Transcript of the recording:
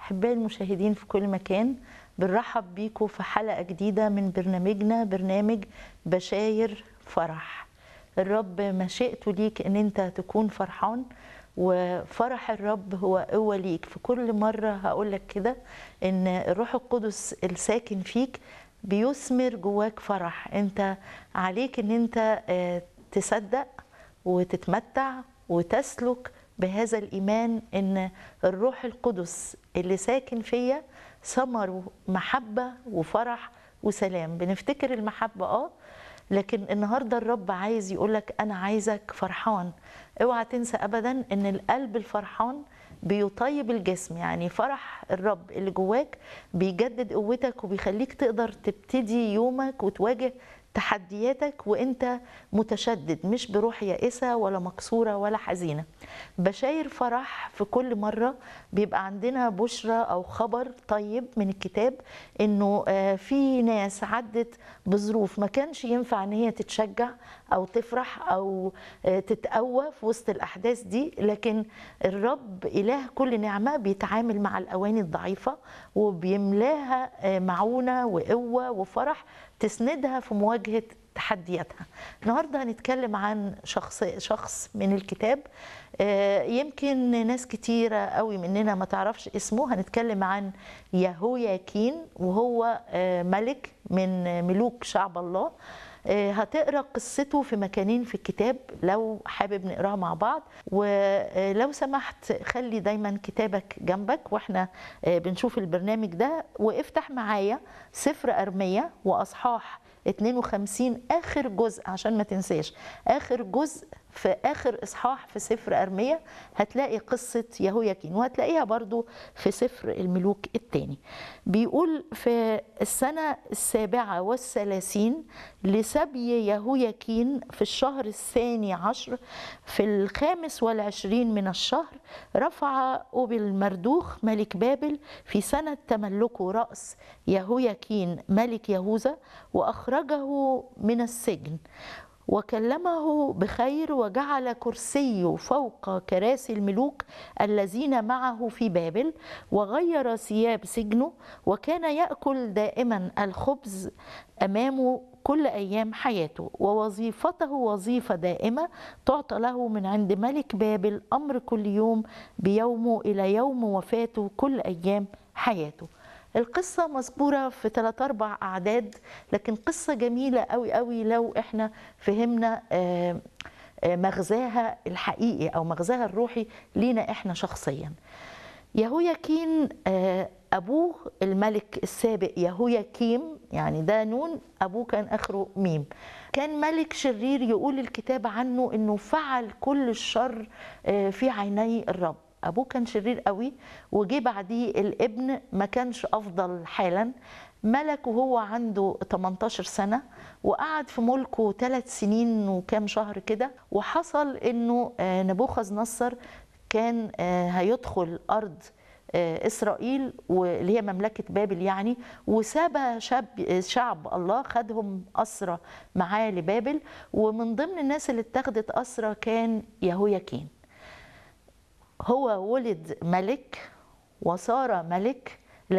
أحبائي المشاهدين في كل مكان بنرحب بيكم في حلقة جديدة من برنامجنا برنامج بشاير فرح الرب مشيئته ليك ان انت تكون فرحان وفرح الرب هو قوة ليك في كل مرة هقول لك كده ان الروح القدس الساكن فيك بيثمر جواك فرح انت عليك ان انت آه، تصدق وتتمتع وتسلك بهذا الايمان ان الروح القدس اللي ساكن فيا ثمره محبه وفرح وسلام بنفتكر المحبه اه لكن النهارده الرب عايز يقولك انا عايزك فرحان اوعى تنسى ابدا ان القلب الفرحان بيطيب الجسم يعني فرح الرب اللي جواك بيجدد قوتك وبيخليك تقدر تبتدي يومك وتواجه تحدياتك وانت متشدد مش بروح يائسه ولا مكسوره ولا حزينه بشاير فرح في كل مره بيبقى عندنا بشرى او خبر طيب من الكتاب انه آه، في ناس عدت بظروف ما كانش ينفع ان هي تتشجع او تفرح او آه، تتقوى في وسط الاحداث دي لكن الرب اله كل نعمه بيتعامل مع الاواني الضعيفه وبيملاها آه، معونه وقوه وفرح تسندها في مواجهه تحدياتها النهارده هنتكلم عن شخص شخص من الكتاب آه، يمكن ناس كتيره قوي مننا ما تعرفش اسمه هنتكلم عن يهوياكين وهو آه، ملك من ملوك شعب الله آه، هتقرا قصته في مكانين في الكتاب لو حابب نقراها مع بعض ولو سمحت خلي دايما كتابك جنبك واحنا آه، بنشوف البرنامج ده وافتح معايا سفر ارميه واصحاح 52 اخر جزء عشان ما تنساش اخر جزء في اخر اصحاح في سفر ارميه هتلاقي قصه يهوياكين وهتلاقيها برضو في سفر الملوك الثاني بيقول في السنه السابعه والثلاثين لسبي يهوياكين في الشهر الثاني عشر في الخامس والعشرين من الشهر رفع أوبل مردوخ ملك بابل في سنة تملكه رأس يهوياكين ملك يهوذا وأخرجه من السجن وكلمه بخير وجعل كرسيه فوق كراسي الملوك الذين معه في بابل وغير ثياب سجنه وكان ياكل دائما الخبز امامه كل ايام حياته ووظيفته وظيفه دائمه تعطى له من عند ملك بابل امر كل يوم بيومه الى يوم وفاته كل ايام حياته القصة مذكورة في ثلاث أربع أعداد لكن قصة جميلة قوي قوي لو إحنا فهمنا آه، آه، مغزاها الحقيقي أو مغزاها الروحي لينا إحنا شخصيا يهوياكين آه، أبوه الملك السابق يهوياكيم يعني ده نون أبوه كان آخره ميم كان ملك شرير يقول الكتاب عنه إنه فعل كل الشر آه، في عيني الرب ابوه كان شرير قوي وجي بعديه الابن ما كانش افضل حالا ملك وهو عنده 18 سنه وقعد في ملكه ثلاث سنين وكام شهر كده وحصل انه آه، نبوخذ نصر كان آه، هيدخل ارض آه، اسرائيل واللي هي مملكه بابل يعني وساب شاب شعب الله خدهم اسرى معاه لبابل ومن ضمن الناس اللي اتخذت اسرى كان يهوياكين هو ولد ملك وصار ملك